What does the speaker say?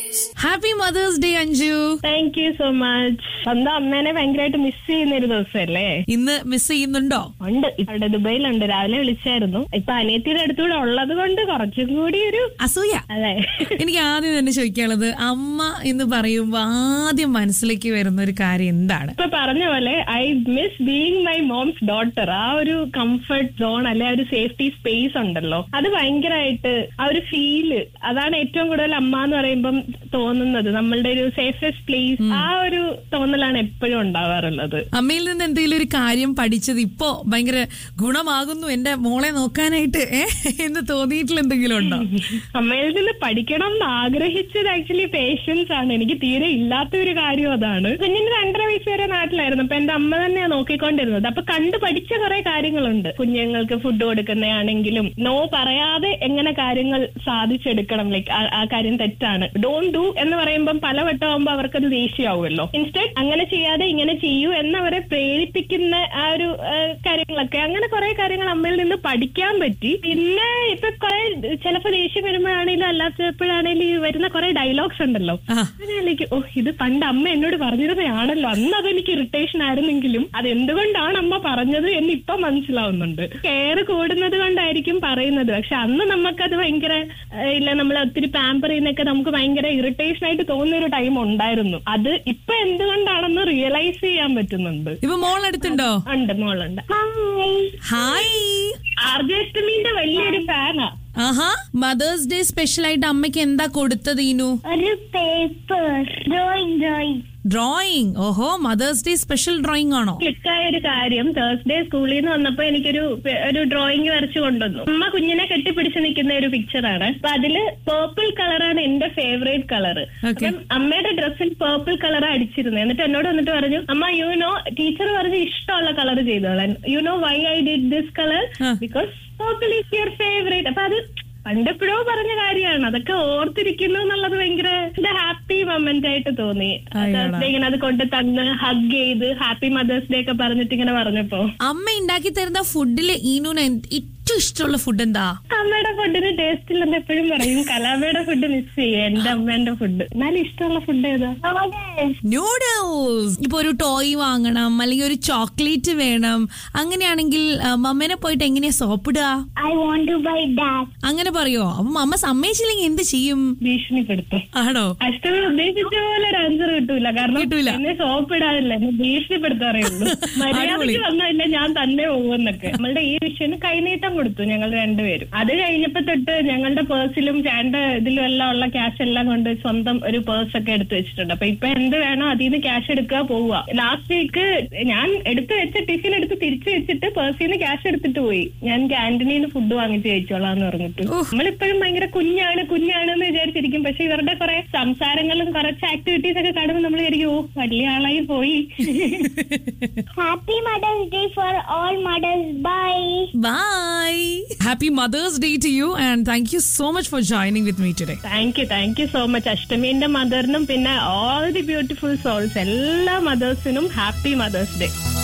Happy mothers day Anju thank you so much സ്വന്തം അമ്മേനെ ഭയങ്കരമായിട്ട് മിസ് ചെയ്യുന്ന ഒരു ദിവസമല്ലേ ഇന്ന് മിസ് ചെയ്യുന്നുണ്ടോ ഉണ്ട് അവിടെ ദുബൈയിലുണ്ട് രാവിലെ വിളിച്ചായിരുന്നു ഇപ്പൊ അനിയത്തിയുടെ അടുത്തൂടെ ഉള്ളത് കൊണ്ട് കുറച്ചും കൂടി ഒരു അസൂയ അതെ എനിക്ക് ആദ്യം തന്നെ ചോദിക്കാനുള്ളത് അമ്മ എന്ന് പറയുമ്പോ ആദ്യം മനസ്സിലേക്ക് വരുന്ന ഒരു കാര്യം എന്താണ് ഇപ്പൊ പറഞ്ഞ പോലെ I miss being my mom's daughter ആ ഒരു കംഫർട്ട് സോൺ അല്ലെ ആ ഒരു സേഫ്റ്റി സ്പേസ് ഉണ്ടല്ലോ അത് ഭയങ്കരമായിട്ട് ആ ഒരു ഫീല് അതാണ് ഏറ്റവും കൂടുതൽ അമ്മ എന്ന് പറയുമ്പം തോന്നുന്നത് നമ്മളുടെ ഒരു സേഫസ്റ്റ് പ്ലേസ് ആ ഒരു തോന്നലാണ് എപ്പോഴും ഉണ്ടാവാറുള്ളത് അമ്മയിൽ നിന്ന് എന്തെങ്കിലും ഒരു കാര്യം പഠിച്ചത് ഇപ്പോ ഭയങ്കര ഗുണമാകുന്നു എന്റെ മോളെ നോക്കാനായിട്ട് ഏ എന്ന് തോന്നിയിട്ടുള്ള എന്തെങ്കിലും ഉണ്ടോ അമ്മയിൽ നിന്ന് പഠിക്കണം എന്ന് ആഗ്രഹിച്ചത് ആക്ച്വലി പേഷ്യൻസ് ആണ് എനിക്ക് തീരെ ഇല്ലാത്ത ഒരു കാര്യം അതാണ് കുഞ്ഞിന് രണ്ടര വയസ്സ് വരെ നാട്ടിലായിരുന്നു അപ്പൊ എന്റെ അമ്മ തന്നെയാണ് നോക്കിക്കൊണ്ടിരുന്നത് അപ്പൊ കണ്ടു പഠിച്ച കുറെ കാര്യങ്ങളുണ്ട് കുഞ്ഞുങ്ങൾക്ക് ഫുഡ് കൊടുക്കുന്നതാണെങ്കിലും നോ പറയാതെ എങ്ങനെ കാര്യങ്ങൾ സാധിച്ചെടുക്കണം ലൈക്ക് ആ കാര്യം തെറ്റാണ് ഡോണ്ട് ഡു എന്ന് പറയുമ്പം പലവട്ടം ആവുമ്പോൾ അവർക്കത് ദേഷ്യമാവുമല്ലോ ഇൻസ്റ്റെഡ് അങ്ങനെ ചെയ്യാതെ ഇങ്ങനെ ചെയ്യൂ എന്നവരെ പ്രേരിപ്പിക്കുന്ന ആ ഒരു ആ, കാര്യങ്ങളൊക്കെ അങ്ങനെ കുറെ കാര്യങ്ങൾ അമ്മയിൽ നിന്ന് പഠിക്കാൻ പറ്റി പിന്നെ ഇപ്പൊ കുറെ ചിലപ്പോ ദേഷ്യം വരുമ്പോഴാണെങ്കിലും അല്ലാത്തപ്പോഴാണെങ്കിലും ഈ വരുന്ന കുറെ ഡയലോഗ്സ് ഉണ്ടല്ലോ ആ. അങ്ങനെയാണെങ്കിൽ ഓ ഇത് പണ്ട് അമ്മ എന്നോട് പറഞ്ഞിരുന്നതാണല്ലോ അന്ന് അതെനിക്ക് ഇറിറ്റേഷൻ ആയിരുന്നെങ്കിലും അത് എന്തുകൊണ്ടാണ് അമ്മ പറഞ്ഞത് എന്ന് ഇപ്പൊ മനസ്സിലാവുന്നുണ്ട് കെയർ കൂടുന്നത് കൊണ്ടായിരിക്കും പറയുന്നത് പക്ഷെ അന്ന് നമുക്കത് ഭയങ്കര ഏഹ്, ഇല്ല നമ്മൾ ഒത്തിരി പാമ്പർ ചെയ്യുന്നൊക്കെ നമുക്ക് ഭയങ്കര ഇറിറ്റേഷൻ ആയിട്ട് തോന്നുന്ന ഒരു ടൈം ഉണ്ടായിരുന്നു അത് ഇപ്പൊ എന്തുകൊണ്ടാണെന്ന് റിയലൈസ് ചെയ്യാൻ പറ്റുന്നുണ്ട് ഇപ്പൊ മോൾ അടുത്തുണ്ടോ ഉണ്ട് മോളുണ്ട് ഹായ് ആർജാഷ്ടമിന്റെ വലിയൊരു ഫാനാ ആഹാ മദേഴ്സ് ഡേ സ്പെഷ്യൽ ആയിട്ട് അമ്മയ്ക്ക് എന്താ കൊടുത്തത് ഈനു ഒരു പേപ്പർ ഡ്രോയിങ് ഡ്രോയിങ് ഡ്രോയിങ് ഓഹോ മദേഴ്സ് ഡേ സ്പെഷ്യൽ ഡ്രോയിങ് ആണോ ക്ലിക്കായ ഒരു കാര്യം തേഴ്സ്ഡേ സ്കൂളിൽ നിന്ന് വന്നപ്പോ എനിക്കൊരു പെ- ഒരു ഡ്രോയിങ് വരച്ചു കൊണ്ടുവന്നു അമ്മ കുഞ്ഞിനെ കെട്ടിപ്പിടിച്ച് നിൽക്കുന്ന ഒരു പിക്ചറാണ് അപ്പൊ അതില് പേർപ്പിൾ കളറാണ് എന്റെ ഫേവറേറ്റ് കളർ Okay. അപ്പം അമ്മയുടെ ഡ്രസ്സിൽ പേർപ്പിൾ കളർ അടിച്ചിരുന്നു എന്നിട്ട് എന്നോട് വന്നിട്ട് പറഞ്ഞു അമ്മ യു നോ ടീച്ചർ പറഞ്ഞു ഇഷ്ടമുള്ള കളർ ചെയ്തോളാൻ you know why I did this colour ആ. Because purple is your favourite അപ്പൊ അത് പണ്ടെപ്പോഴോ പറഞ്ഞ കാര്യമാണ് അതൊക്കെ ഓർത്തിരിക്കുന്നു എന്നുള്ളത് ഭയങ്കര ഹാപ്പി മൊമെന്റ് ആയിട്ട് തോന്നി അയ്യടാ. Thursday ഇങ്ങനെ അത് കൊണ്ട് തന്ന് ഹഗ് ചെയ്ത് ഹാപ്പി മദേഴ്സ് ഡേ ഒക്കെ പറഞ്ഞിട്ട് ഇങ്ങനെ പറഞ്ഞപ്പോ അമ്മ ഉണ്ടാക്കി തരുന്ന ഫുഡില് ഈനുന് എന്ത്- ഏറ്റവും ഇഷ്ടമുള്ള ഫുഡ് എന്താ അമ്മയുടെ ഫുഡിന് ടേസ്റ്റ് ഇല്ലെന്ന് എപ്പോഴും പറയും കലാമയുടെ ഫുഡ് മിസ് ചെയ്യും എന്റെ അമ്മേന്റെ ഫുഡ് എന്നാലും ഇഷ്ടമുള്ള ഫുഡ് ഏതാ നൂഡിൽസ് ഇപ്പൊ ഒരു ടോയ് വാങ്ങണം അല്ലെങ്കിൽ ഒരു ചോക്ലേറ്റ് വേണം അങ്ങനെയാണെങ്കിൽ ആ, മമ്മേനെ പോയിട്ട് എങ്ങനെയാ സോപ്പിടുക I want to buy that അങ്ങനെ പറയോ അപ്പൊ മമ്മ സമ്മതിച്ചില്ലെങ്കിൽ എന്ത് ചെയ്യും ഭീഷണിപ്പെടുത്തും ആണോ അഷ്ടമി ഉദ്ദേശിച്ച പോലെ ഒരു ആൻസർ കിട്ടൂല കാരണം കിട്ടൂല. എന്നെ സോപ്പ് ഇടാറില്ല എന്നെ ഭീഷണിപ്പെടുത്താറേ ഉള്ളൂ അടിപൊളി. മര്യാദയ്ക്ക് വന്നില്ല ഞാൻ തന്നെ പോകുമെന്നൊക്കെ നമ്മളുടെ ഈ വിഷയന് കൈനീട്ടം കൊടുത്തു ഞങ്ങൾ രണ്ടുപേരും അത് കഴിഞ്ഞപ്പോ തൊട്ട് ഞങ്ങളുടെ പേഴ്സിലും ചേട്ടന്റെ ഇതിലും എല്ലാം ഉള്ള ക്യാഷ് എല്ലാം കൊണ്ട് സ്വന്തം ഒരു പേഴ്സ് ഒക്കെ എടുത്തു വെച്ചിട്ടുണ്ട് അപ്പൊ ഇപ്പൊ എന്ത് വേണോ അതിൽ നിന്ന് ക്യാഷ് എടുക്കുക പോവുക ലാസ്റ്റ് വീക്ക് ഞാൻ എടുത്തു വെച്ച ടിഫിൻ എടുത്ത് തിരിച്ചു വെച്ചിട്ട് പേഴ്സിൽ നിന്ന് ക്യാഷ് എടുത്തിട്ട് പോയി ഞാൻ ക്യാൻറ്റീനിൽ നിന്ന് ഫുഡ് വാങ്ങിച്ച് കഴിച്ചോളാന്ന് പറഞ്ഞിട്ട് നമ്മളിപ്പോഴും ഭയങ്കര കുഞ്ഞാണ് കുഞ്ഞാണ് എന്ന് വിചാരിച്ചിരിക്കും പക്ഷെ ഇവരുടെ കുറെ സംസാരങ്ങളും കുറച്ച് ആക്ടിവിറ്റീസ് ഒക്കെ കാണുമ്പോൾ നമ്മൾ വിചാരിക്കും ഓ വലിയ ആളായി പോയി happy mothers day for all mothers bye bye happy mothers day to you and thank you so much for joining with me today thank you thank you so much അഷ്ടമീന്റെ മദറിനും പിന്നെ ഓൾ ദി ബ്യൂട്ടിഫുൾ സോൾസ് എല്ലാ മദേഴ്സിനും happy mothers day